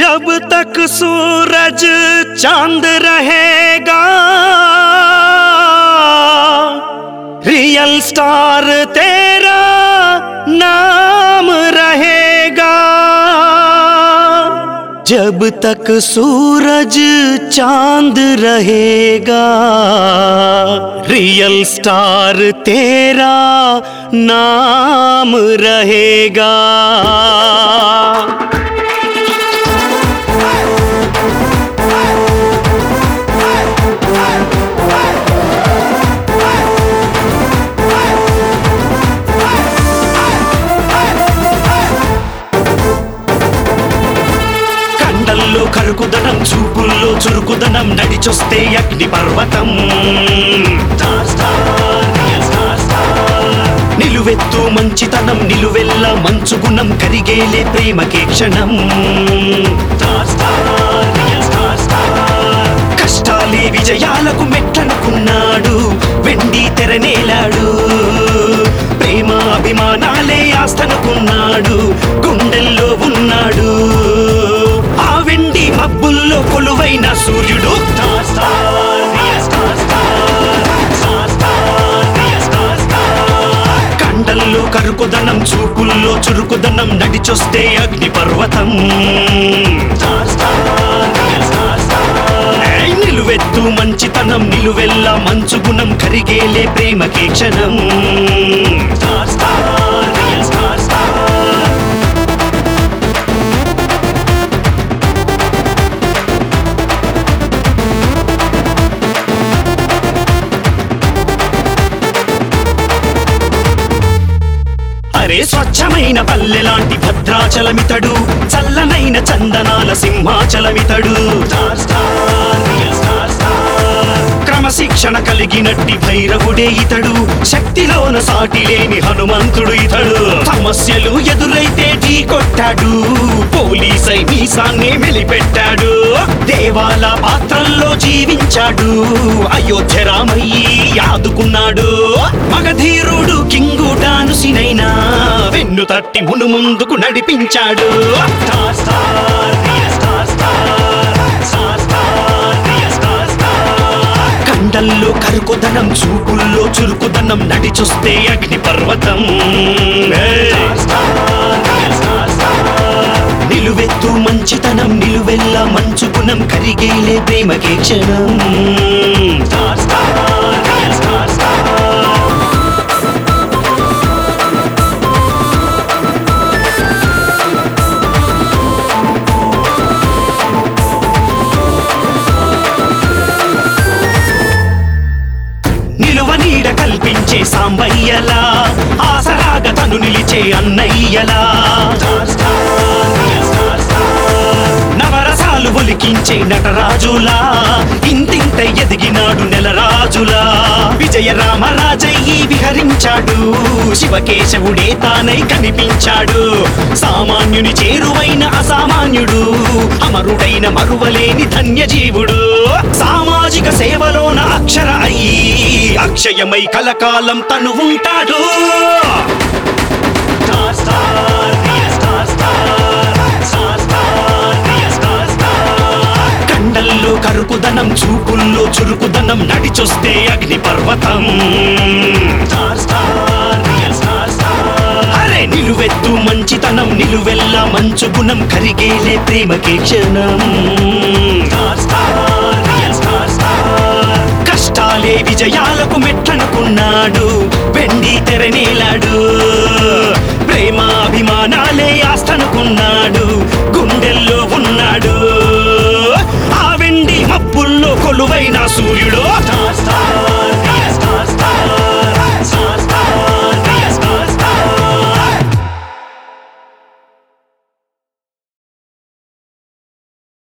जब तक सूरज चांद रहेगा रियल स्टार तेरा नाम रहेगा जब तक सूरज चांद रहेगा रियल स्टार तेरा नाम रहेगा కండల్లో కరుకుదనం చూపుల్లో చురుకుదనం నడిచొస్తే అగ్ని పర్వతం star star, real star star. నిలువెత్తు మంచితనం నిలువెల్ల మంచు గుణం కరిగేలే ప్రేమకే క్షణం star star, real star star. కష్టాలే విజయాలకు మెట్లనుకున్నాడు వెండి తెరనేలాడు ప్రేమ అభిమానాలే ఆస్తనుకున్నాడు గుండెల్లో ఉన్నాడు ఆ వెండి మబ్బుల్లో కొలువైన సూర్యుడు star star, real star star. Star star, real star star. కండల్లో కరుకుదనం చూపుల్లో చురుకుదనం నడిచొస్తే అగ్ని పర్వతం star star, real star star. ఏయ్ నిలువెత్తు మంచితనం నిలువెల్ల మంచు గుణం కరిగేలే ప్రేమకే క్షణం star star, real star star. అరే స్వచ్ఛమైన పల్లెలాంటి భద్రాచలమితడు చల్లనైన చందనాల సింహాచలమితడు star star, real star star. క్రమశిక్షణ కలిగినట్టి భైరవుడే ఇతడు శక్తిలోన సాటి లేని హనుమంతుడు ఇతడు సమస్యలు ఎదురైతే ఢీ కొట్టాడు పోలీసై మీసాన్నే మెలిపెట్టాడు దేవాల పాత్రల్లో జీవించాడు అయోధ్య రామయ్యి ఆదుకున్నాడు మగధీరుడు కింగుటానుసినైనా వెన్ను తట్టి మును ముందుకు నడిపించాడు star star, real star star. Star star, real star star. కండల్లో కరుకుదనం చూపుల్లో చురుకుదనం నడిచొస్తే అగ్ని పర్వతం star star, real star star. నిలువెత్తు మంచితనం నిలువెల్ల మంచు గుణం కరిగేలే ప్రేమకే క్షణం star star, real star star. నిలువ నీడ కల్పించే సాంబయ్యలా ఆసరాగా తను నిలిచే అన్నయ్యలా నవరసాలు ఒలికించే నటరాజులా ఇంతింత ఎదిగినాడు నెలరాజులా విజయ రామరాజయ్యి విహరించాడు శివకేశవుడే తానై కనిపించాడు సామాన్యుని చేరువైన అసామాన్యుడు అమరుడైన మరువలేని ధన్యజీవుడు సామాజిక సేవలోన అక్షర అయ్యి అక్షయమై కలకాలం తను ఉంటాడు star star, real star star. Star star, real star star. కండల్లో కరుకుదనం చూపుల్లో చురుకుదనం నడిచొస్తే అగ్ని పర్వతం star star, real star star. అరే నిలువెత్తు మంచితనం నిలువెల్ల మంచు గుణం కరిగేలే ప్రేమకే క్షణం star star, real star star. కష్టాలే విజయాలకు మెట్లనుకున్నాడు వెండి తెరనేలాడు ప్రేమ అభిమానాలే ఆస్తనుకున్నాడు గుండెల్లో ఉన్నాడు ఆ వెండి మబ్బుల్లో కొలువైన సూర్యుడు స్టార్ స్టార్